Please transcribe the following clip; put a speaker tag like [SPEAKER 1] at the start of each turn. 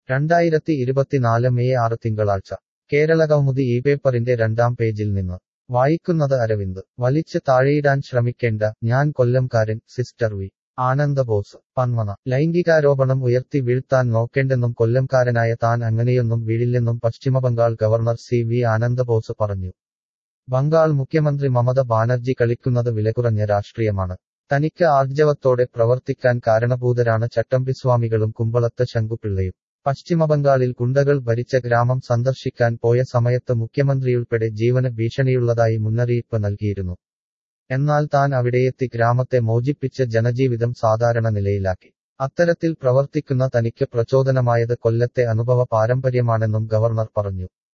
[SPEAKER 1] രണ്ടായിരത്തി ഇരുപത്തിനാല് മെയ് ആറ് തിങ്കളാഴ്ച കേരള കൗമുദി ഈ പേപ്പറിന്റെ രണ്ടാം പേജിൽ നിന്ന് വായിക്കുന്നത് അരവിന്ദ് വലിച്ച് താഴെയിടാൻ ശ്രമിക്കേണ്ട ഞാൻ കൊല്ലംകാരൻ സിസ്റ്റർ വി ആനന്ദബോസ് പന്മന ലൈംഗികാരോപണം ഉയർത്തി വീഴ്ത്താൻ നോക്കേണ്ടെന്നും കൊല്ലംകാരനായ താൻ അങ്ങനെയൊന്നും വീഴില്ലെന്നും പശ്ചിമബംഗാൾ ഗവർണർ സി വി ആനന്ദബോസ് പറഞ്ഞു ബംഗാൾ മുഖ്യമന്ത്രി മമത ബാനർജി കളിക്കുന്നത് വിലകുറഞ്ഞ രാഷ്ട്രീയമാണ് തനിക്ക് ആർജവത്തോടെ പ്രവർത്തിക്കാൻ കാരണഭൂതരാണ് ചട്ടമ്പിസ്വാമികളും കുമ്പളത്ത് ശങ്കുപിള്ളയും പശ്ചിമബംഗാളിൽ ഗുണ്ടകൾ ഭരിച്ച ഗ്രാമം സന്ദർശിക്കാൻ പോയ സമയത്ത് മുഖ്യമന്ത്രിയുൾപ്പെടെ ജീവന് ഭീഷണിയുള്ളതായി മുന്നറിയിപ്പ് നൽകിയിരുന്നു എന്നാൽ താൻ അവിടെയെത്തി ഗ്രാമത്തെ മോചിപ്പിച്ച് ജനജീവിതം സാധാരണ നിലയിലാക്കി അത്തരത്തിൽ പ്രവർത്തിക്കുന്ന തനിക്ക് പ്രചോദനമായത് കൊല്ലത്തെ അനുഭവ പാരമ്പര്യമാണെന്നും ഗവർണർ പറഞ്ഞു